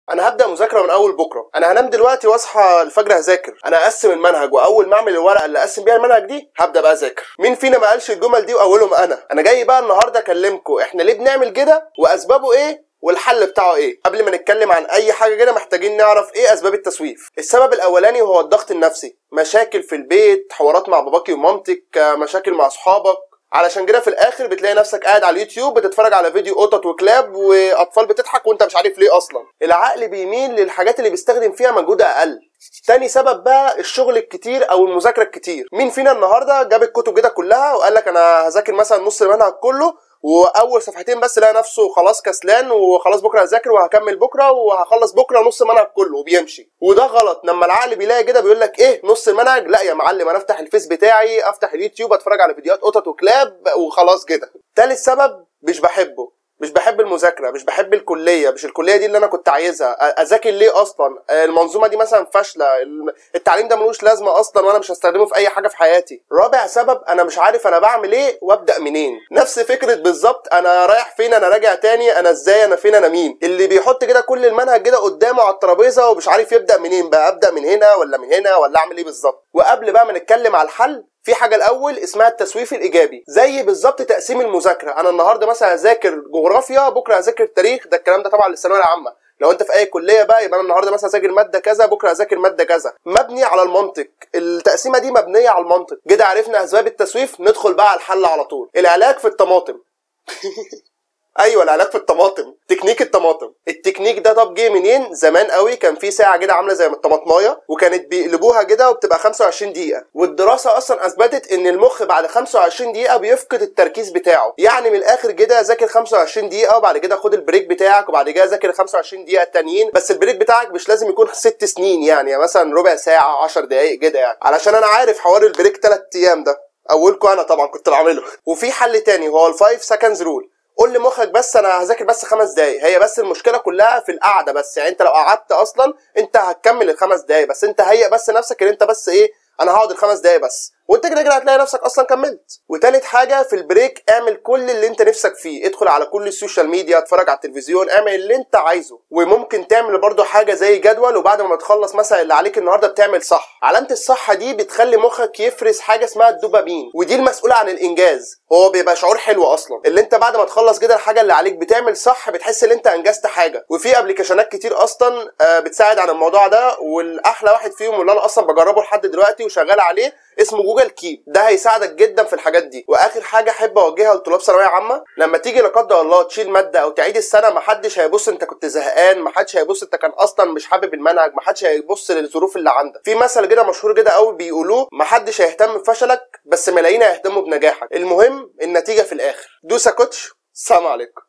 انا هبدا مذاكره من اول بكره انا هنام دلوقتي واصحى الفجر هذاكر انا اقسم المنهج واول ما اعمل الورقه اللي اقسم بيها المنهج دي هبدا بقى اذاكر مين فينا ما قالش الجمل دي واولهم انا انا جاي بقى النهارده اكلمكم احنا ليه بنعمل كده واسبابه ايه والحل بتاعه ايه قبل ما نتكلم عن اي حاجه كده محتاجين نعرف ايه اسباب التسويف السبب الاولاني هو الضغط النفسي مشاكل في البيت حوارات مع باباكي ومامتك مشاكل مع اصحابك علشان كده في الاخر بتلاقي نفسك قاعد على اليوتيوب بتتفرج على فيديو قطط وكلاب واطفال بتضحك وانت مش عارف ليه اصلا العقل بيميل للحاجات اللي بيستخدم فيها مجهود اقل تاني سبب بقى الشغل الكتير او المذاكره الكتير مين فينا النهارده جاب الكتب كده كلها وقال لك انا هذاكر مثلا نص المنهج كله واول صفحتين بس لقى نفسه خلاص كسلان وخلاص بكره هذاكر وهكمل بكره وهخلص بكره نص المنهج كله وبيمشي وده غلط لما العقل بيلاقي كده بيقول لك ايه نص المنهج لا يا معلم انا افتح الفيس بتاعي افتح اليوتيوب اتفرج على فيديوهات قطط وكلاب وخلاص كده تالت سبب مش بحبه مش بحب المذاكره مش بحب الكليه مش الكليه دي اللي انا كنت عايزها اذاكر ليه اصلا المنظومه دي مثلا فاشله التعليم ده ملوش لازمه اصلا وانا مش هستخدمه في اي حاجه في حياتي رابع سبب انا مش عارف انا بعمل ايه وابدا منين نفس فكره بالظبط انا رايح فين انا راجع تاني انا ازاي انا فين انا مين اللي بيحط كده كل المنهج كده قدامه على الترابيزه ومش عارف يبدا منين بقى ابدا من هنا ولا من هنا ولا اعمل ايه بالظبط وقبل بقى ما نتكلم على الحل في حاجه الاول اسمها التسويف الايجابي زي بالظبط تقسيم المذاكره انا النهارده مثلا هذاكر جغرافيا بكره هذاكر تاريخ ده الكلام ده طبعا للثانويه العامه لو انت في اي كليه بقى يبقى انا النهارده مثلا هذاكر ماده كذا بكره هذاكر ماده كذا مبني على المنطق التقسيمه دي مبنيه على المنطق كده عرفنا اسباب التسويف ندخل بقى على الحل على طول العلاج في الطماطم ايوه العلاج في الطماطم تكنيك الطماطم التكنيك ده طب جه منين زمان قوي كان في ساعه كده عامله زي الطماطمايه وكانت بيقلبوها كده وبتبقى 25 دقيقه والدراسه اصلا اثبتت ان المخ بعد 25 دقيقه بيفقد التركيز بتاعه يعني من الاخر كده ذاكر 25 دقيقه وبعد كده خد البريك بتاعك وبعد كده ذاكر 25 دقيقه التانيين بس البريك بتاعك مش لازم يكون ست سنين يعني, يعني مثلا ربع ساعه 10 دقائق كده يعني علشان انا عارف حوار البريك 3 ايام ده اولكم انا طبعا كنت بعمله وفي حل تاني هو الفايف سكندز رول قول لمخك بس انا هذاكر بس خمس دقايق هي بس المشكله كلها في القعده بس يعني انت لو قعدت اصلا انت هتكمل الخمس دقايق بس انت هيئ بس نفسك ان انت بس ايه انا هقعد الخمس دقايق بس وانت كده كده هتلاقي نفسك اصلا كملت وتالت حاجه في البريك اعمل كل اللي انت نفسك فيه ادخل على كل السوشيال ميديا اتفرج على التلفزيون اعمل اللي انت عايزه وممكن تعمل برضو حاجه زي جدول وبعد ما تخلص مثلا اللي عليك النهارده بتعمل صح علامه الصح دي بتخلي مخك يفرز حاجه اسمها الدوبامين ودي المسؤوله عن الانجاز هو بيبقى شعور حلو اصلا اللي انت بعد ما تخلص كده الحاجه اللي عليك بتعمل صح بتحس ان انت انجزت حاجه وفي ابلكيشنات كتير اصلا بتساعد على الموضوع ده والاحلى واحد فيهم واللي انا اصلا بجربه لحد دلوقتي وشغال عليه اسمه جوجل كيب ده هيساعدك جدا في الحاجات دي واخر حاجه احب اوجهها لطلاب ثانويه عامه لما تيجي لا قدر الله تشيل ماده او تعيد السنه محدش هيبص انت كنت زهقان محدش هيبص انت كان اصلا مش حابب المنهج محدش هيبص للظروف اللي عندك في مثل كده مشهور كده قوي بيقولوه محدش هيهتم بفشلك بس ملايين هيهتموا بنجاحك المهم النتيجه في الاخر دوسا كوتش السلام عليكم